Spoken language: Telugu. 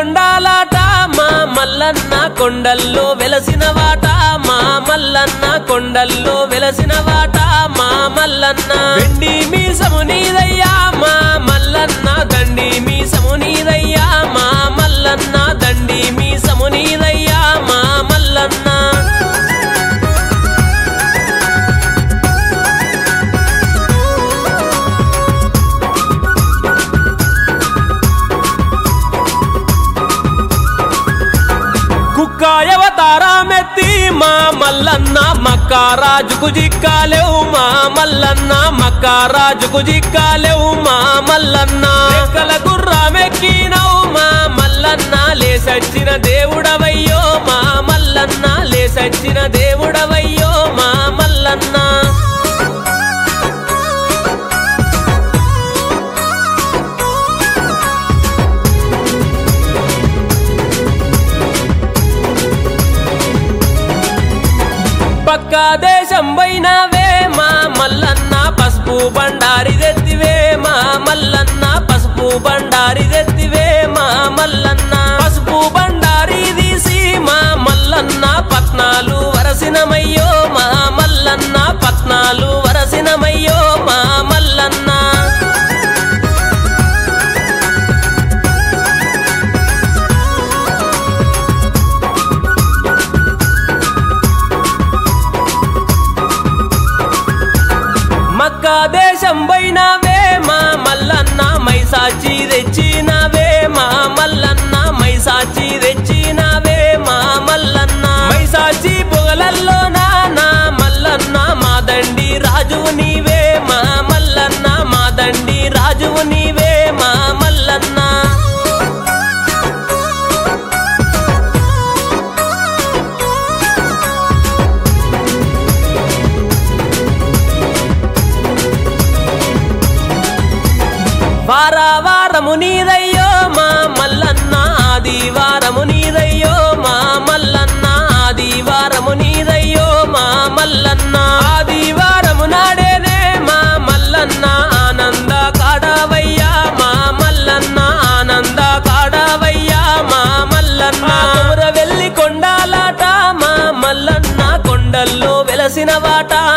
కొండాలాట మా మల్లన్న కొండల్లో వెలసిన వాట మా మల్లన్న కొండల్లో వెలసిన వాట మా మల్లన్న వెండి మీసము నీదయ్యా మా మల్లన్న దండి మీసము నీదయ్యా మా మల్లన్న దండి మీసము నీదయ్యా మా మల్లన్న కుక్కాయవతారామెత్తి మా మల్లన్న మక్కారాజుకు జిక్కాలేవు మా మల్లన్న మక్కారాజుకు జిక్కాలేవు మా మల్లన్న రెక్కల గుర్రామెక్కినవు మా మల్లన్న లేసచ్చిన దేవుడవయ్యో మా మల్లన్న లేసచ్చిన దేవుడవయ్యో మా మల్లన్న పక్క దేశం పోయినవే మా మల్లన్న పసుపు బండారి తెత్తివే మా మల్లన్న పసుపు బండారి తెత్తివే మా మల్లన్న పసుపు బండారి తీసి మా మల్లన్న పట్నాలు వరసినమయ్యో మా మల్లన్న పట్నాలు వరసినమయ్యో మా మల్లన్న మక్కా దేశం పోయినవే మా మల్లన్న మైసాచి తెచ్చినవే మా మల్లన్న మైసాచి తెచ్చినవే మా మల్లన్న మైసాచి పొగలల్లో నా మల్లన్న మా దండి రాజువు నీవే మా మల్లన్న మా దండి రాజువు నీవే మా మల్లన్న వార వారము నీదయ్యో మా మల్లన్న ఆదివారము నీదయ్యో మా మల్లన్న ఆదివారము నీదయ్యో మా మల్లన్న ఆదివారము నాడేనే మా మల్లన్న ఆనంద కాడవయ్యా మా మల్లన్న ఆనంద కాడవయ్యా మా మల్లన్న కుమర వెళ్ళి కొండాలాట మా మల్లన్న కొండల్లో వెలసిన వాట